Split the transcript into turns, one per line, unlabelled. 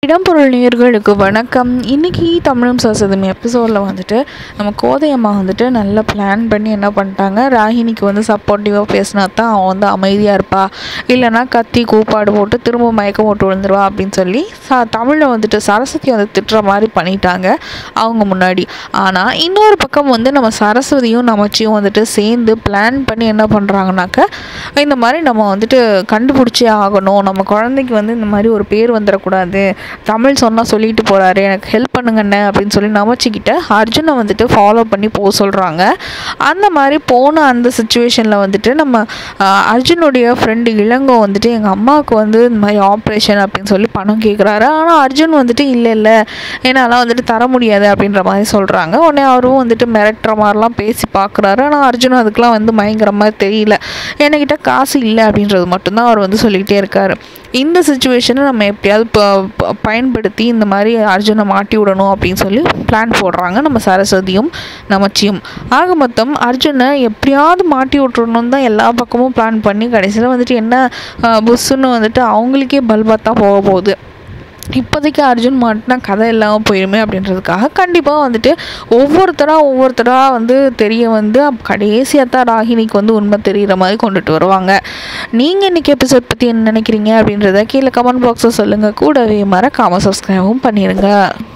இடம்பொருள் நேயர்களுக்கு வணக்கம் இன்றைக்கி தமிழும் சரஸ்வதம் எபிசோடில் வந்துட்டு நம்ம கோதையம்மா வந்துட்டு நல்லா பிளான் பண்ணி என்ன பண்ணிட்டாங்க ராகினிக்கு வந்து சப்போர்ட்டிவாக பேசினா தான் அவன் வந்து அமைதியாக இருப்பா இல்லைன்னா கத்தி கூப்பாடு போட்டு திரும்ப மயக்கம் போட்டு விழுந்துருவா அப்படின்னு சொல்லி ச தமிழில் வந்துட்டு சரஸ்வதி வந்து திட்டுற மாதிரி பண்ணிட்டாங்க அவங்க முன்னாடி ஆனால் இன்னொரு பக்கம் வந்து நம்ம சரஸ்வதியும் நமச்சியும் வந்துட்டு சேர்ந்து பிளான் பண்ணி என்ன பண்ணுறாங்கனாக்க இந்த மாதிரி நம்ம வந்துட்டு கண்டுபிடிச்சே ஆகணும் நம்ம குழந்தைக்கு வந்து இந்த மாதிரி ஒரு பேர் வந்துடக்கூடாது தமிழ் சொன்னால் சொல்லிட்டு போகிறாரு எனக்கு ஹெல்ப் பண்ணுங்கண்ணே அப்படின்னு சொல்லி நமச்சிக்கிட்ட அர்ஜுனை வந்துட்டு ஃபாலோ பண்ணி போக சொல்கிறாங்க அந்த மாதிரி போன அந்த சுச்சுவேஷனில் வந்துட்டு நம்ம ஆஹ், அர்ஜுனுடைய ஃப்ரெண்டு இளங்கோ வந்துட்டு எங்கள் அம்மாவுக்கு வந்து இந்த மாதிரி ஆப்ரேஷன் அப்படின்னு சொல்லி பணம் கேட்குறாரு ஆனால் அர்ஜுன் வந்துட்டு இல்லை இல்லை என்னால் வந்துட்டு தர முடியாது அப்படின்ற மாதிரி சொல்கிறாங்க உடனே அவரும் வந்துட்டு மிரட்டுற மாதிரிலாம் பேசி பார்க்குறாரு ஆனால் அர்ஜுன் அதுக்கெலாம் வந்து மயங்கிற மாதிரி தெரியல என்கிட்ட காசு இல்லை அப்படின்றது மட்டும்தான் அவர் வந்து சொல்லிக்கிட்டே இருக்காரு இந்த சுச்சுவேஷனை நம்ம எப்படியாவது ப- ப- பயன்படுத்தி இந்த மாதிரி அர்ஜுனை மாட்டி விடணும் அப்படின்னு சொல்லி பிளான் போடுறாங்க நம்ம சரஸ்வதியும் நமச்சியும் ஆக மொத்தம் அர்ஜுனை எப்படியாவது மாட்டி விட்டுறணும் தான் எல்லா பக்கமும் பிளான் பண்ணி கடைசியில் வந்துட்டு என்ன அஹ், புஸ்ஸுன்னு வந்துட்டு அவங்களுக்கே பல்பாக தான் போக போகுது இப்போதைக்கு அர்ஜுன் மாட்டினா கதை இல்லாமல் போயிடுமே அப்படின்றதுக்காக கண்டிப்பாக வந்துட்டு ஒவ்வொருத்தராக ஒவ்வொருத்தராக வந்து தெரிய வந்து கடைசியாக தான் ராகினிக்கு வந்து உண்மை தெரிகிற மாதிரி கொண்டுட்டு வருவாங்க நீங்கள் இன்றைக்கி எபிசோட் பற்றி என்ன நினைக்கிறீங்க அப்படின்றத கீழே கமெண்ட் பாக்ஸில் சொல்லுங்கள் கூடவே மறக்காமல் சப்ஸ்கிரைபும் பண்ணிடுங்க